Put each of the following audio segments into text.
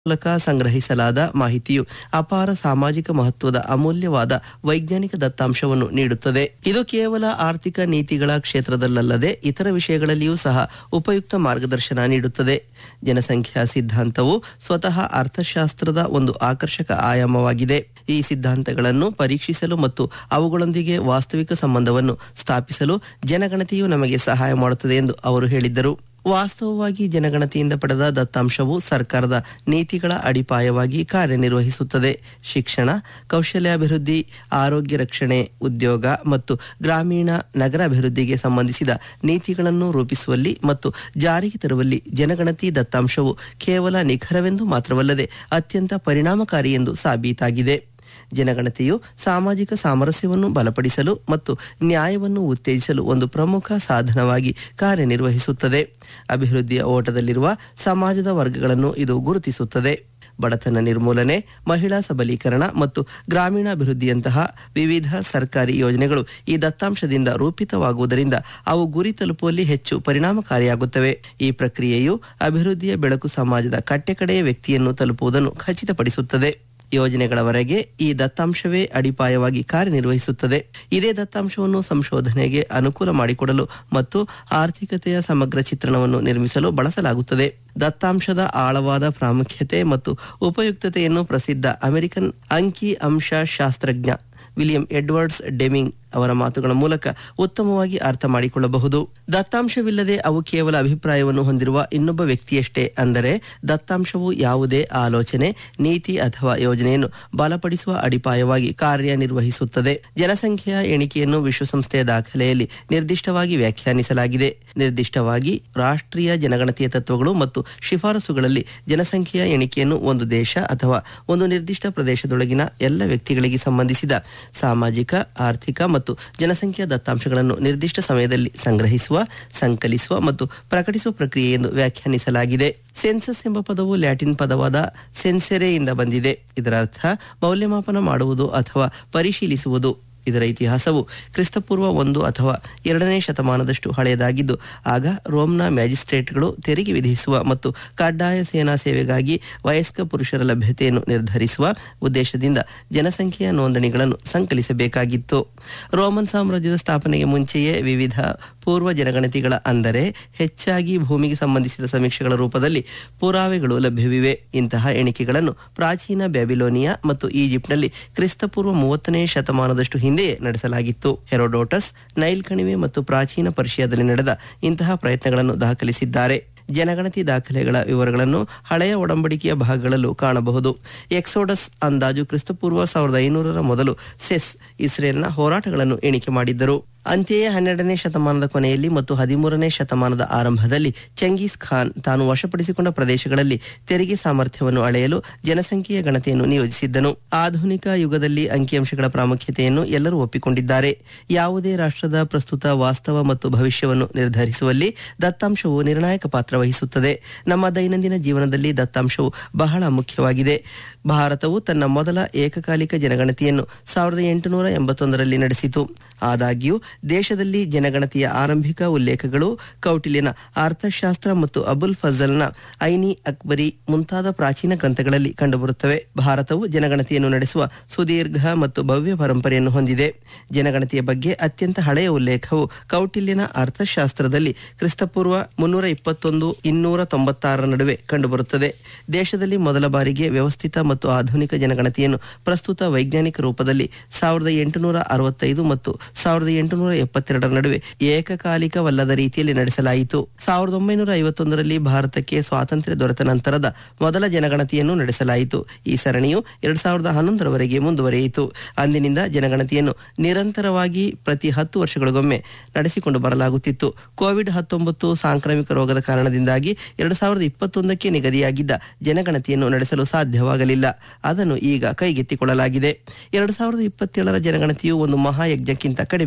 ಮೂಲಕ ಸಂಗ್ರಹಿಸಲಾದ ಮಾಹಿತಿಯು ಅಪಾರ ಸಾಮಾಜಿಕ ಮಹತ್ವದ ಅಮೂಲ್ಯವಾದ ವೈಜ್ಞಾನಿಕ ದತ್ತಾಂಶವನ್ನು ನೀಡುತ್ತದೆ ಇದು ಕೇವಲ ಆರ್ಥಿಕ ನೀತಿಗಳ ಕ್ಷೇತ್ರದಲ್ಲದೆ ಇತರ ವಿಷಯಗಳಲ್ಲಿಯೂ ಸಹ ಉಪಯುಕ್ತ ಮಾರ್ಗದರ್ಶನ ನೀಡುತ್ತದೆ ಜನಸಂಖ್ಯಾ ಸಿದ್ಧಾಂತವು ಸ್ವತಃ ಅರ್ಥಶಾಸ್ತ್ರದ ಒಂದು ಆಕರ್ಷಕ ಆಯಾಮವಾಗಿದೆ ಈ ಸಿದ್ಧಾಂತಗಳನ್ನು ಪರೀಕ್ಷಿಸಲು ಮತ್ತು ಅವುಗಳೊಂದಿಗೆ ವಾಸ್ತವಿಕ ಸಂಬಂಧವನ್ನು ಸ್ಥಾಪಿಸಲು ಜನಗಣತಿಯು ನಮಗೆ ಸಹಾಯ ಮಾಡುತ್ತದೆ ಎಂದು ಅವರು ಹೇಳಿದ್ದರು ವಾಸ್ತವವಾಗಿ ಜನಗಣತಿಯಿಂದ ಪಡೆದ ದತ್ತಾಂಶವು ಸರ್ಕಾರದ ನೀತಿಗಳ ಅಡಿಪಾಯವಾಗಿ ಕಾರ್ಯನಿರ್ವಹಿಸುತ್ತದೆ ಶಿಕ್ಷಣ ಕೌಶಲ್ಯಾಭಿವೃದ್ಧಿ ಆರೋಗ್ಯ ರಕ್ಷಣೆ ಉದ್ಯೋಗ ಮತ್ತು ಗ್ರಾಮೀಣ ನಗರ ಅಭಿವೃದ್ಧಿಗೆ ಸಂಬಂಧಿಸಿದ ನೀತಿಗಳನ್ನು ರೂಪಿಸುವಲ್ಲಿ ಮತ್ತು ಜಾರಿಗೆ ತರುವಲ್ಲಿ ಜನಗಣತಿ ದತ್ತಾಂಶವು ಕೇವಲ ನಿಖರವೆಂದು ಮಾತ್ರವಲ್ಲದೆ ಅತ್ಯಂತ ಪರಿಣಾಮಕಾರಿ ಎಂದು ಸಾಬೀತಾಗಿದೆ ಜನಗಣತಿಯು ಸಾಮಾಜಿಕ ಸಾಮರಸ್ಯವನ್ನು ಬಲಪಡಿಸಲು ಮತ್ತು ನ್ಯಾಯವನ್ನು ಉತ್ತೇಜಿಸಲು ಒಂದು ಪ್ರಮುಖ ಸಾಧನವಾಗಿ ಕಾರ್ಯನಿರ್ವಹಿಸುತ್ತದೆ ಅಭಿವೃದ್ಧಿಯ ಓಟದಲ್ಲಿರುವ ಸಮಾಜದ ವರ್ಗಗಳನ್ನು ಇದು ಗುರುತಿಸುತ್ತದೆ ಬಡತನ ನಿರ್ಮೂಲನೆ ಮಹಿಳಾ ಸಬಲೀಕರಣ ಮತ್ತು ಗ್ರಾಮೀಣಾಭಿವೃದ್ಧಿಯಂತಹ ವಿವಿಧ ಸರ್ಕಾರಿ ಯೋಜನೆಗಳು ಈ ದತ್ತಾಂಶದಿಂದ ರೂಪಿತವಾಗುವುದರಿಂದ ಅವು ಗುರಿ ತಲುಪುವಲ್ಲಿ ಹೆಚ್ಚು ಪರಿಣಾಮಕಾರಿಯಾಗುತ್ತವೆ ಈ ಪ್ರಕ್ರಿಯೆಯು ಅಭಿವೃದ್ಧಿಯ ಬೆಳಕು ಸಮಾಜದ ಕಟ್ಟೆಕಡೆಯ ವ್ಯಕ್ತಿಯನ್ನು ತಲುಪುವುದನ್ನು ಖಚಿತಪಡಿಸುತ್ತದೆ ಯೋಜನೆಗಳವರೆಗೆ ಈ ದತ್ತಾಂಶವೇ ಅಡಿಪಾಯವಾಗಿ ಕಾರ್ಯನಿರ್ವಹಿಸುತ್ತದೆ ಇದೇ ದತ್ತಾಂಶವನ್ನು ಸಂಶೋಧನೆಗೆ ಅನುಕೂಲ ಮಾಡಿಕೊಡಲು ಮತ್ತು ಆರ್ಥಿಕತೆಯ ಸಮಗ್ರ ಚಿತ್ರಣವನ್ನು ನಿರ್ಮಿಸಲು ಬಳಸಲಾಗುತ್ತದೆ ದತ್ತಾಂಶದ ಆಳವಾದ ಪ್ರಾಮುಖ್ಯತೆ ಮತ್ತು ಉಪಯುಕ್ತತೆಯನ್ನು ಪ್ರಸಿದ್ಧ ಅಮೆರಿಕನ್ ಅಂಕಿ ಅಂಶ ಶಾಸ್ತ್ರಜ್ಞ ವಿಲಿಯಂ ಎಡ್ವರ್ಡ್ಸ್ ಡೆಮಿಂಗ್ ಅವರ ಮಾತುಗಳ ಮೂಲಕ ಉತ್ತಮವಾಗಿ ಅರ್ಥ ಮಾಡಿಕೊಳ್ಳಬಹುದು ದತ್ತಾಂಶವಿಲ್ಲದೆ ಅವು ಕೇವಲ ಅಭಿಪ್ರಾಯವನ್ನು ಹೊಂದಿರುವ ಇನ್ನೊಬ್ಬ ವ್ಯಕ್ತಿಯಷ್ಟೇ ಅಂದರೆ ದತ್ತಾಂಶವು ಯಾವುದೇ ಆಲೋಚನೆ ನೀತಿ ಅಥವಾ ಯೋಜನೆಯನ್ನು ಬಲಪಡಿಸುವ ಅಡಿಪಾಯವಾಗಿ ಕಾರ್ಯನಿರ್ವಹಿಸುತ್ತದೆ ಜನಸಂಖ್ಯೆಯ ಎಣಿಕೆಯನ್ನು ವಿಶ್ವಸಂಸ್ಥೆಯ ದಾಖಲೆಯಲ್ಲಿ ನಿರ್ದಿಷ್ಟವಾಗಿ ವ್ಯಾಖ್ಯಾನಿಸಲಾಗಿದೆ ನಿರ್ದಿಷ್ಟವಾಗಿ ರಾಷ್ಟ್ರೀಯ ಜನಗಣತಿಯ ತತ್ವಗಳು ಮತ್ತು ಶಿಫಾರಸುಗಳಲ್ಲಿ ಜನಸಂಖ್ಯೆಯ ಎಣಿಕೆಯನ್ನು ಒಂದು ದೇಶ ಅಥವಾ ಒಂದು ನಿರ್ದಿಷ್ಟ ಪ್ರದೇಶದೊಳಗಿನ ಎಲ್ಲ ವ್ಯಕ್ತಿಗಳಿಗೆ ಸಂಬಂಧಿಸಿದ ಸಾಮಾಜಿಕ ಆರ್ಥಿಕ ಮತ್ತು ಜನಸಂಖ್ಯಾ ದತ್ತಾಂಶಗಳನ್ನು ನಿರ್ದಿಷ್ಟ ಸಮಯದಲ್ಲಿ ಸಂಗ್ರಹಿಸುವ ಸಂಕಲಿಸುವ ಮತ್ತು ಪ್ರಕಟಿಸುವ ಪ್ರಕ್ರಿಯೆ ಎಂದು ವ್ಯಾಖ್ಯಾನಿಸಲಾಗಿದೆ ಸೆನ್ಸಸ್ ಎಂಬ ಪದವು ಲ್ಯಾಟಿನ್ ಪದವಾದ ಸೆನ್ಸೆರೆಯಿಂದ ಬಂದಿದೆ ಇದರ ಅರ್ಥ ಮೌಲ್ಯಮಾಪನ ಮಾಡುವುದು ಅಥವಾ ಪರಿಶೀಲಿಸುವುದು ಇದರ ಇತಿಹಾಸವು ಕ್ರಿಸ್ತಪೂರ್ವ ಒಂದು ಅಥವಾ ಎರಡನೇ ಶತಮಾನದಷ್ಟು ಹಳೆಯದಾಗಿದ್ದು ಆಗ ರೋಮ್ನ ಮ್ಯಾಜಿಸ್ಟ್ರೇಟ್ಗಳು ತೆರಿಗೆ ವಿಧಿಸುವ ಮತ್ತು ಕಡ್ಡಾಯ ಸೇನಾ ಸೇವೆಗಾಗಿ ವಯಸ್ಕ ಪುರುಷರ ಲಭ್ಯತೆಯನ್ನು ನಿರ್ಧರಿಸುವ ಉದ್ದೇಶದಿಂದ ಜನಸಂಖ್ಯೆಯ ನೋಂದಣಿಗಳನ್ನು ಸಂಕಲಿಸಬೇಕಾಗಿತ್ತು ರೋಮನ್ ಸಾಮ್ರಾಜ್ಯದ ಸ್ಥಾಪನೆಗೆ ಮುಂಚೆಯೇ ವಿವಿಧ ಪೂರ್ವ ಜನಗಣತಿಗಳ ಅಂದರೆ ಹೆಚ್ಚಾಗಿ ಭೂಮಿಗೆ ಸಂಬಂಧಿಸಿದ ಸಮೀಕ್ಷೆಗಳ ರೂಪದಲ್ಲಿ ಪುರಾವೆಗಳು ಲಭ್ಯವಿವೆ ಇಂತಹ ಎಣಿಕೆಗಳನ್ನು ಪ್ರಾಚೀನ ಬ್ಯಾಬಿಲೋನಿಯಾ ಮತ್ತು ಈಜಿಪ್ಟ್ನಲ್ಲಿ ಕ್ರಿಸ್ತಪೂರ್ವ ಮೂವತ್ತನೇ ಶತಮಾನದಷ್ಟು ಹಿಂದೆಯೇ ನಡೆಸಲಾಗಿತ್ತು ಹೆರೋಡೋಟಸ್ ನೈಲ್ ಕಣಿವೆ ಮತ್ತು ಪ್ರಾಚೀನ ಪರ್ಷಿಯಾದಲ್ಲಿ ನಡೆದ ಇಂತಹ ಪ್ರಯತ್ನಗಳನ್ನು ದಾಖಲಿಸಿದ್ದಾರೆ ಜನಗಣತಿ ದಾಖಲೆಗಳ ವಿವರಗಳನ್ನು ಹಳೆಯ ಒಡಂಬಡಿಕೆಯ ಭಾಗಗಳಲ್ಲೂ ಕಾಣಬಹುದು ಎಕ್ಸೋಡಸ್ ಅಂದಾಜು ಕ್ರಿಸ್ತಪೂರ್ವ ಸಾವಿರದ ಐನೂರರ ಮೊದಲು ಸೆಸ್ ಇಸ್ರೇಲ್ನ ಹೋರಾಟಗಳನ್ನು ಎಣಿಕೆ ಮಾಡಿದ್ದರು ಅಂತೆಯೇ ಹನ್ನೆರಡನೇ ಶತಮಾನದ ಕೊನೆಯಲ್ಲಿ ಮತ್ತು ಹದಿಮೂರನೇ ಶತಮಾನದ ಆರಂಭದಲ್ಲಿ ಚೆಂಗೀಸ್ ಖಾನ್ ತಾನು ವಶಪಡಿಸಿಕೊಂಡ ಪ್ರದೇಶಗಳಲ್ಲಿ ತೆರಿಗೆ ಸಾಮರ್ಥ್ಯವನ್ನು ಅಳೆಯಲು ಜನಸಂಖ್ಯೆಯ ಗಣತಿಯನ್ನು ನಿಯೋಜಿಸಿದ್ದನು ಆಧುನಿಕ ಯುಗದಲ್ಲಿ ಅಂಕಿಅಂಶಗಳ ಪ್ರಾಮುಖ್ಯತೆಯನ್ನು ಎಲ್ಲರೂ ಒಪ್ಪಿಕೊಂಡಿದ್ದಾರೆ ಯಾವುದೇ ರಾಷ್ಟ್ರದ ಪ್ರಸ್ತುತ ವಾಸ್ತವ ಮತ್ತು ಭವಿಷ್ಯವನ್ನು ನಿರ್ಧರಿಸುವಲ್ಲಿ ದತ್ತಾಂಶವು ನಿರ್ಣಾಯಕ ಪಾತ್ರ ವಹಿಸುತ್ತದೆ ನಮ್ಮ ದೈನಂದಿನ ಜೀವನದಲ್ಲಿ ದತ್ತಾಂಶವು ಬಹಳ ಮುಖ್ಯವಾಗಿದೆ ಭಾರತವು ತನ್ನ ಮೊದಲ ಏಕಕಾಲಿಕ ಜನಗಣತಿಯನ್ನು ಸಾವಿರದ ಎಂಟುನೂರ ಎಂಬತ್ತೊಂದರಲ್ಲಿ ನಡೆಸಿತು ಆದಾಗ್ಯೂ ದೇಶದಲ್ಲಿ ಜನಗಣತಿಯ ಆರಂಭಿಕ ಉಲ್ಲೇಖಗಳು ಕೌಟಿಲ್ಯನ ಅರ್ಥಶಾಸ್ತ್ರ ಮತ್ತು ಅಬುಲ್ ಫಜಲ್ನ ಐನಿ ಅಕ್ಬರಿ ಮುಂತಾದ ಪ್ರಾಚೀನ ಗ್ರಂಥಗಳಲ್ಲಿ ಕಂಡುಬರುತ್ತವೆ ಭಾರತವು ಜನಗಣತಿಯನ್ನು ನಡೆಸುವ ಸುದೀರ್ಘ ಮತ್ತು ಭವ್ಯ ಪರಂಪರೆಯನ್ನು ಹೊಂದಿದೆ ಜನಗಣತಿಯ ಬಗ್ಗೆ ಅತ್ಯಂತ ಹಳೆಯ ಉಲ್ಲೇಖವು ಕೌಟಿಲ್ಯನ ಅರ್ಥಶಾಸ್ತ್ರದಲ್ಲಿ ಕ್ರಿಸ್ತಪೂರ್ವ ಮುನ್ನೂರ ಇಪ್ಪತ್ತೊಂದು ಇನ್ನೂರ ತೊಂಬತ್ತಾರರ ನಡುವೆ ಕಂಡುಬರುತ್ತದೆ ದೇಶದಲ್ಲಿ ಮೊದಲ ಬಾರಿಗೆ ವ್ಯವಸ್ಥಿತ ಮತ್ತು ಆಧುನಿಕ ಜನಗಣತಿಯನ್ನು ಪ್ರಸ್ತುತ ವೈಜ್ಞಾನಿಕ ರೂಪದಲ್ಲಿ ಸಾವಿರದ ಎಂಟುನೂರ ಅರವತ್ತೈದು ಮತ್ತು ಸಾವಿರದ ಎಂಟುನೂರ ಎಪ್ಪತ್ತೆರಡರ ನಡುವೆ ಏಕಕಾಲಿಕವಲ್ಲದ ರೀತಿಯಲ್ಲಿ ನಡೆಸಲಾಯಿತು ಸಾವಿರದ ಒಂಬೈನೂರ ಐವತ್ತೊಂದರಲ್ಲಿ ಭಾರತಕ್ಕೆ ಸ್ವಾತಂತ್ರ್ಯ ದೊರೆತ ನಂತರದ ಮೊದಲ ಜನಗಣತಿಯನ್ನು ನಡೆಸಲಾಯಿತು ಈ ಸರಣಿಯು ಎರಡ್ ಸಾವಿರದ ಹನ್ನೊಂದರವರೆಗೆ ಮುಂದುವರಿಯಿತು ಅಂದಿನಿಂದ ಜನಗಣತಿಯನ್ನು ನಿರಂತರವಾಗಿ ಪ್ರತಿ ಹತ್ತು ವರ್ಷಗಳಿಗೊಮ್ಮೆ ನಡೆಸಿಕೊಂಡು ಬರಲಾಗುತ್ತಿತ್ತು ಕೋವಿಡ್ ಹತ್ತೊಂಬತ್ತು ಸಾಂಕ್ರಾಮಿಕ ರೋಗದ ಕಾರಣದಿಂದಾಗಿ ಎರಡ್ ಸಾವಿರದ ಇಪ್ಪತ್ತೊಂದಕ್ಕೆ ನಿಗದಿಯಾಗಿದ್ದ ಜನಗಣತಿಯನ್ನು ನಡೆಸಲು ಸಾಧ್ಯವಾಗಲಿಲ್ಲ ಅದನ್ನು ಈಗ ಕೈಗೆತ್ತಿಕೊಳ್ಳಲಾಗಿದೆ ಎರಡ್ ಸಾವಿರದ ಇಪ್ಪತ್ತೇಳರ ಜನಗಣತಿಯು ಒಂದು ಮಹಾಯಜ್ಞಕ್ಕಿಂತ ಕಡಿಮೆ ಏನಲ್ಲ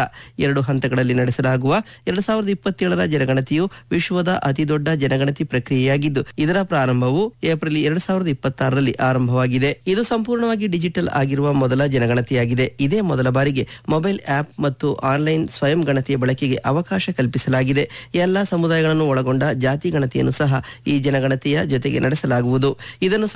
ಎರಡು ಹಂತಗಳಲ್ಲಿ ನಡೆಸಲಾಗುವ ಎರಡು ಸಾವಿರದ ಇಪ್ಪತ್ತೇಳರ ಜನಗಣತಿಯು ವಿಶ್ವದ ಅತಿದೊಡ್ಡ ಜನಗಣತಿ ಪ್ರಕ್ರಿಯೆಯಾಗಿದ್ದು ಇದರ ಪ್ರಾರಂಭವು ಏಪ್ರಿಲ್ ಎರಡು ಸಾವಿರದ ಇಪ್ಪತ್ತಾರರಲ್ಲಿ ಆರಂಭವಾಗಿದೆ ಇದು ಸಂಪೂರ್ಣವಾಗಿ ಡಿಜಿಟಲ್ ಆಗಿರುವ ಮೊದಲ ಜನಗಣತಿಯಾಗಿದೆ ಇದೇ ಮೊದಲ ಬಾರಿಗೆ ಮೊಬೈಲ್ ಆಪ್ ಮತ್ತು ಆನ್ಲೈನ್ ಸ್ವಯಂ ಗಣತಿಯ ಬಳಕೆಗೆ ಅವಕಾಶ ಕಲ್ಪಿಸಲಾಗಿದೆ ಎಲ್ಲಾ ಸಮುದಾಯಗಳನ್ನು ಒಳಗೊಂಡ ಜಾತಿ ಗಣತಿಯನ್ನು ಸಹ ಈ ಜನಗಣತಿಯ ಜೊತೆಗೆ ನಡೆಸಲಾಗುವುದು ಇದನ್ನು